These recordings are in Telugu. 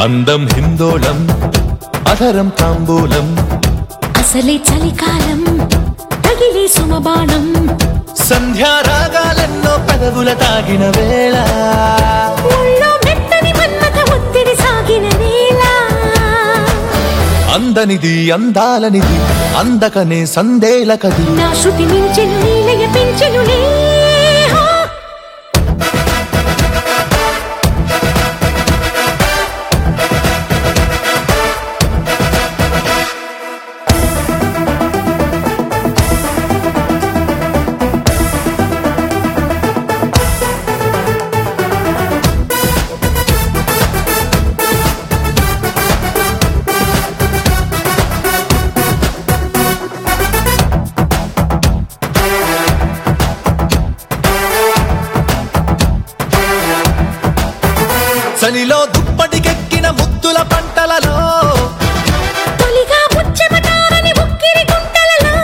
అందం హిందోళం అధరం తాంబూలం అసలే చలికాలం తగిలే సుమబాణం సంధ్యారాగాలెన్నో పెదవుల తాగిన వేళ ఒళ్ళో మెత్తని మన్మథ ఒత్తిడి సాగిన వేళ అందనిది అందాలనిది అందకనే సందేల కది నా శృతి మించెను నీలయ పెంచెను నేహో. చలిలో దుప్పటికెక్కిన ముద్దుల పంటలలో తొలిగా ముచ్చెమటారని ఉక్కిరి గుంటలలో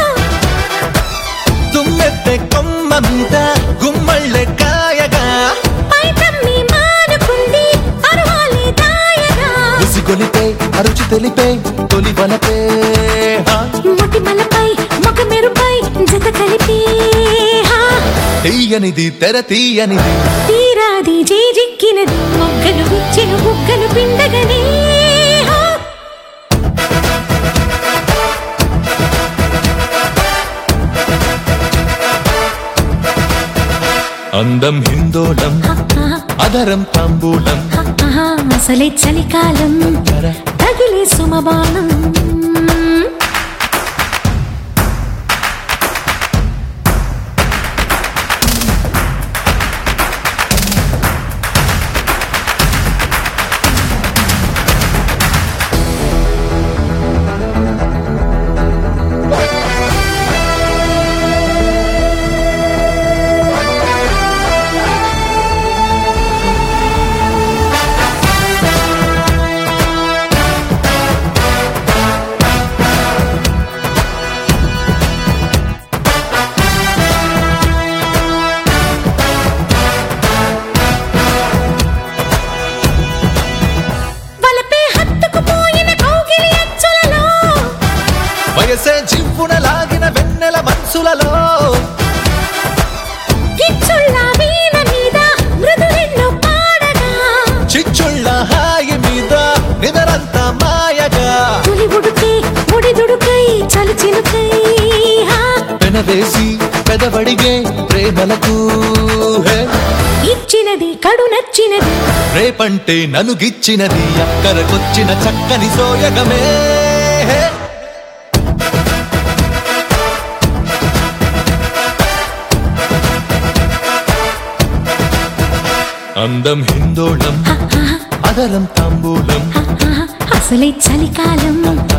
తుమ్మెత్తే కొమ్మ మీద గుమ్మళ్ళె కాయగా పైటమ్మి మానుకుంది అరవాలి దాయగా ఉసిగొలిపే అరుచి తెలిపే తొలి వలపే హా. మొటిమలపై మొగ మెరుపై జత కలిపి హా. తీయనిది తెర తీయనిది తీరాది జేజిక్కినది మొగ్గలు గుచ్చెను బుగ్గలు పిండగనే హా. అందం హిందోళం అధరం తాంబూలం ఆహా, అసలే చలికాలం తగిలే సుమబాణం వలపే హత్తుకుపోయిన కౌగిలి అచ్చులలో వయసే జివ్వున లాగిన వెన్నెల మనసులలో కిచ్చుళ్ళ వీణ మీద మృదులెన్నో పాడగా చిచ్చుళ్ళ హాయి మీద నిదరంతా మాయగా తొలి ఉడుకే ఒడిదుడుకై చలి చినుకై హా. పెనవేసి పెదవడిగే ప్రేమలకు హే. ఇచ్చినది కడు నచ్చినది రేపంటే నలుగిచ్చినది అక్కరకొచ్చిన చక్కని సోయగమే హే. అందం హిందోళం అదరం తాంబూలం ఆహా, అసలే చలికాలం